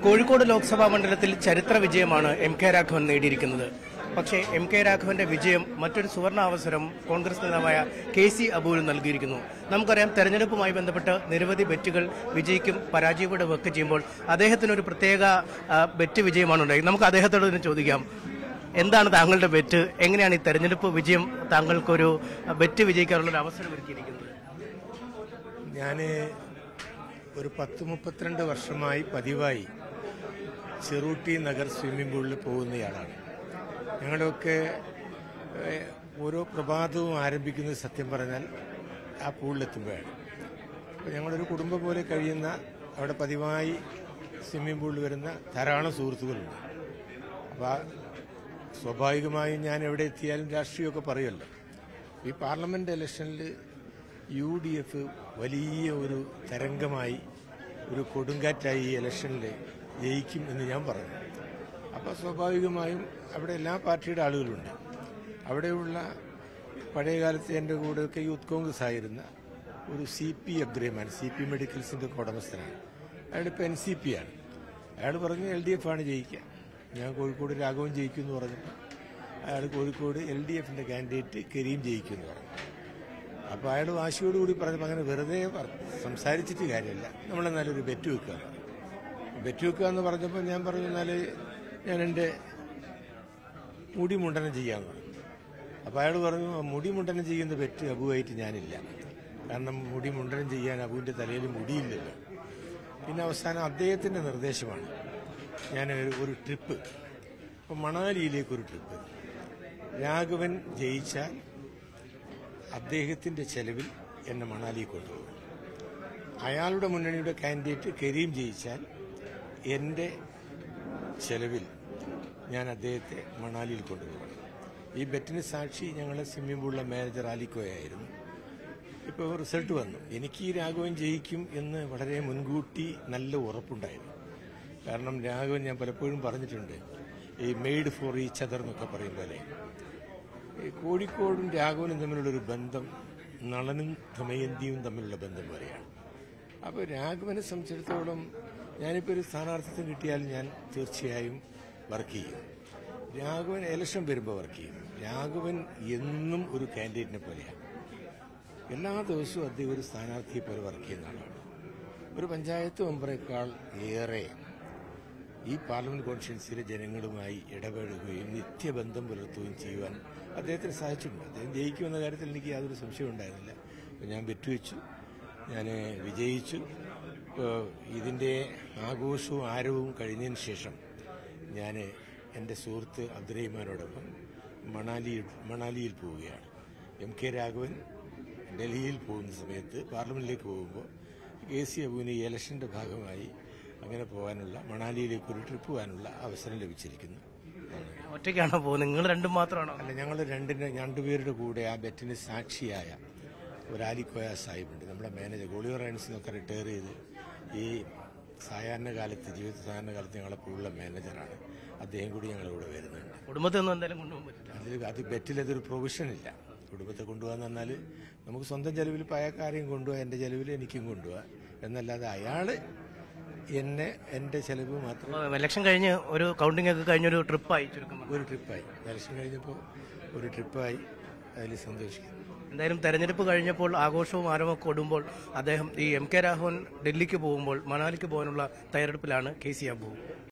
കോഴിക്കോട് ലോക്സഭാ മണ്ഡലത്തിൽ ചരിത്ര വിജയമാണ് എം കെ രാഘവൻ നേടിയിരിക്കുന്നത് പക്ഷേ എം കെ രാഘവന്റെ വിജയം മറ്റൊരു സുവർണ അവസരം കോൺഗ്രസ് നേതാവായ കെ സി അബുവിന് നൽകിയിരിക്കുന്നു നമുക്കറിയാം തെരഞ്ഞെടുപ്പുമായി ബന്ധപ്പെട്ട് നിരവധി ബെറ്റുകൾ വിജയിക്കും പരാജയപ്പെടുകയും ഒക്കെ ചെയ്യുമ്പോൾ അദ്ദേഹത്തിന് ഒരു പ്രത്യേക ആ, ബെറ്റ് വിജയമാണ് ഉണ്ടായത് നമുക്ക് അദ്ദേഹത്തോട് തന്നെ ചോദിക്കാം എന്താണ് താങ്കളുടെ ബെറ്റ് എങ്ങനെയാണ് ഈ തെരഞ്ഞെടുപ്പ് വിജയം താങ്കൾക്കൊരു ആ, ബെറ്റ് വിജയിക്കാനുള്ള ഒരു അവസരം ഒരുക്കിയിരിക്കുന്നത് ഞാൻ ഒരു പത്ത് മുപ്പത്തിരണ്ട് വർഷമായി പതിവായി ചെറൂട്ടി നഗർ സ്വിമ്മിംഗ് പൂളിൽ പോകുന്നയാളാണ് ഞങ്ങളുടെയൊക്കെ ഏഹ്, ഓരോ പ്രഭാതവും ആരംഭിക്കുന്നത് സത്യം പറഞ്ഞാൽ ആ പൂളിലെത്തുമ്പോഴാണ് അപ്പോൾ ഞങ്ങളൊരു കുടുംബം പോലെ കഴിയുന്ന അവിടെ പതിവായി സ്വിമ്മിംഗ് പൂളിൽ വരുന്ന ധാരാളം സുഹൃത്തുക്കളുണ്ട് അപ്പോൾ ആ സ്വാഭാവികമായും ഞാൻ എവിടെ എത്തിയാലും രാഷ്ട്രീയമൊക്കെ പറയുമല്ലോ ഈ പാർലമെന്റ് ഇലക്ഷനിൽ യു ഡി എഫ് വലിയ ഒരു തരംഗമായി ഒരു കൊടുങ്കാറ്റായി ഈ ഇലക്ഷനിൽ ജയിക്കും എന്ന് ഞാൻ പറഞ്ഞു അപ്പോൾ സ്വാഭാവികമായും അവിടെ എല്ലാ പാർട്ടിയുടെ ആളുകളുണ്ട് അവിടെയുള്ള പഴയകാലത്ത് എൻ്റെ കൂടെയൊക്കെ യൂത്ത് കോൺഗ്രസ് ആയിരുന്ന ഒരു C P Abdurahman C P മെഡിക്കൽസിന്റെ ഒക്കെ ഉടമസ്ഥനാണ് അയാൾ ഇപ്പോൾ എൻ സി പി ആണ് അയാൾ പറഞ്ഞു എൽ ഡി എഫ് ആണ് ജയിക്കുക ഞാൻ കോഴിക്കോട് രാഘവൻ ജയിക്കും എന്ന് പറഞ്ഞപ്പോൾ അയാൾ കോഴിക്കോട് എൽ ഡി എഫിന്റെ കാൻഡിഡേറ്റ് കരീം ജയിക്കും എന്ന് പറഞ്ഞു അപ്പോൾ അയാൾ വാശിയോടുകൂടി പറഞ്ഞപ്പോൾ അങ്ങനെ വെറുതെ പറ- സംസാരിച്ചിട്ട് കാര്യമില്ല നമ്മളെന്നാലും ഒരു ബെറ്റ് വെക്കുക ബെറ്റ് വെക്കുക എന്ന് പറഞ്ഞപ്പോൾ ഞാൻ പറഞ്ഞു എന്നാൽ ഞാൻ എൻ്റെ മുടി മുണ്ടനം ചെയ്യാമെന്ന് പറഞ്ഞു അപ്പോൾ അയാൾ പറഞ്ഞു "ആ മുടി മുണ്ടനം ചെയ്യുന്ന ബെറ്റ് അബുവായിട്ട് ഞാനില്ല കാരണം മുടി മുണ്ടനം ചെയ്യാൻ അബുവിൻ്റെ തലയിൽ മുടിയില്ലല്ലോ പിന്നെ അവസാനം അദ്ദേഹത്തിൻ്റെ നിർദ്ദേശമാണ് ഞാൻ ഒരു- ഒരു ട്രിപ്പ് ഇപ്പം മണാലിയിലേക്ക് ഒരു ട്രിപ്പ് രാഘവൻ ജയിച്ചാൽ അദ്ദേഹത്തിന്റെ ചെലവിൽ എന്നെ മണാലിയിൽ കൊണ്ടുപോകും അയാളുടെ മുന്നണിയുടെ കാൻഡിഡേറ്റ് കരീം ജയിച്ചാൽ എന്റെ ചെലവിൽ ഞാൻ അദ്ദേഹത്തെ മണാലിയിൽ കൊണ്ടുപോകണം ഈ ബെറ്റിന് സാക്ഷി ഞങ്ങളെ സ്വിമ്മിംഗ് പൂളിലെ മാനേജർ ആലിക്കോയായിരുന്നു ഇപ്പോൾ റിസൾട്ട് വന്നു എനിക്ക് ഈ രാഘവൻ ജയിക്കും എന്ന് വളരെ മുൻകൂട്ടി നല്ല ഉറപ്പുണ്ടായിരുന്നു കാരണം രാഘവൻ ഞാൻ പലപ്പോഴും പറഞ്ഞിട്ടുണ്ട് ഈ മെയ്ഡ് ഫോർ ഈച്ച് അതർ എന്നൊക്കെ പറയും പോലെ ഈ കോഴിക്കോടും രാഘവനും തമ്മിലുള്ളൊരു ബന്ധം നളനും ദമയന്തിയും തമ്മിലുള്ള ബന്ധം പോലെയാണ് അപ്പോൾ രാഘവനെ സംബന്ധിച്ചിടത്തോളം ഞാനിപ്പോൾ ഒരു സ്ഥാനാർത്ഥിത്വം കിട്ടിയാൽ ഞാൻ തീർച്ചയായും വർക്ക് ചെയ്യും രാഘവൻ ഇലക്ഷൻ വരുമ്പോൾ വർക്ക് ചെയ്യും രാഘവൻ എന്നും ഒരു കാൻഡിഡേറ്റിനെ പോലെയാണ് എല്ലാ ദിവസവും അദ്ദേഹം ഒരു സ്ഥാനാർത്ഥിയെ പോലെ വർക്ക് ചെയ്യുന്ന ആളാണ് ഒരു പഞ്ചായത്ത് മെമ്പറേക്കാൾ ഏറെ ഈ പാർലമെന്റ് കോൺസ്റ്റിറ്റ്യൻസിയിലെ ജനങ്ങളുമായി ഇടപെടുകയും നിത്യബന്ധം പുലർത്തുകയും ചെയ്യുവാൻ അദ്ദേഹത്തിന് സാധിച്ചിട്ടുണ്ട് അദ്ദേഹം ജയിക്കുമെന്ന കാര്യത്തിൽ എനിക്ക് യാതൊരു സംശയവും ഉണ്ടായിരുന്നില്ല അപ്പോൾ ഞാൻ വെച്ചു ഞാൻ വിജയിച്ചു ഇപ്പോൾ ഇതിൻ്റെ ആഘോഷവും ആരവവും കഴിഞ്ഞതിന് ശേഷം ഞാൻ എൻ്റെ സുഹൃത്ത് അബ്ദുറഹിമാനോടൊപ്പം മണാലി മണാലിയിൽ പോവുകയാണ് എം കെ രാഘവൻ ഡൽഹിയിൽ പോകുന്ന സമയത്ത് പാർലമെന്റിലേക്ക് പോകുമ്പോൾ കെ സി അബുവിന് ഈ ഇലക്ഷന്റെ ഭാഗമായി അങ്ങനെ പോകാനുള്ള മണാലിയിലേക്ക് ഒരു ട്രിപ്പ് പോകാനുള്ള അവസരം ലഭിച്ചിരിക്കുന്നു ഒറ്റയ്ക്കാണോ പോകുന്നത് നിങ്ങൾ രണ്ടും മാത്രമാണോ അല്ല ഞങ്ങൾ രണ്ടിന്റെ രണ്ടുപേരുടെ കൂടെ ആ ബെറ്റിന് സാക്ഷിയായ ഒരു ആലിക്കോയ സാഹിബുണ്ട് നമ്മുടെ മാനേജർ ഗോളിയോ റൈൻസ് നിന്നൊക്കെ റിട്ടയർ ചെയ്ത് ഈ സാധാരണ കാലത്ത് ജീവിത സാധാരണ കാലത്ത് ഞങ്ങളെ പൂള്ള മാനേജറാണ് അദ്ദേഹം കൂടി ഞങ്ങളുടെ കൂടെ വരുന്നുണ്ട് കുടുംബത്തിൽ ഒന്നും എന്തായാലും കൊണ്ടുപോകാൻ പറ്റില്ല അതിൽ അത് ബെറ്റിൽ അതൊരു പ്രൊവിഷൻ ഇല്ല കുടുംബത്തെ കൊണ്ടുപോകാന്ന് പറഞ്ഞാൽ നമുക്ക് സ്വന്തം ചെലവിൽ പയക്കാരെയും കൊണ്ടുപോകാം എൻ്റെ ചെലവിൽ എനിക്കും കൊണ്ടുപോകാം എന്നല്ലാതെ അയാള് എന്നെ എൻ്റെ ചെലവ് മാത്രം അപ്പോൾ ഇലക്ഷൻ കഴിഞ്ഞ് ഒരു കൗണ്ടിംഗ് ഒക്കെ കഴിഞ്ഞൊരു ട്രിപ്പായി ചുരുക്കം പറഞ്ഞാൽ. ഒരു ട്രിപ്പായി ഇലക്ഷൻ കഴിഞ്ഞപ്പോൾ ഒരു ട്രിപ്പായി അതിൽ സന്തോഷിക്കുന്നു എന്തായാലും തെരഞ്ഞെടുപ്പ് കഴിഞ്ഞപ്പോൾ ആഘോഷവും ആരവവും കൊടുമ്പോൾ അദ്ദേഹം ഈ എം കെ രാഘവൻ ഡൽഹിക്ക് പോകുമ്പോൾ മണാലിക്ക് പോകാനുള്ള തയ്യാറെടുപ്പിലാണ് കെ സി അബു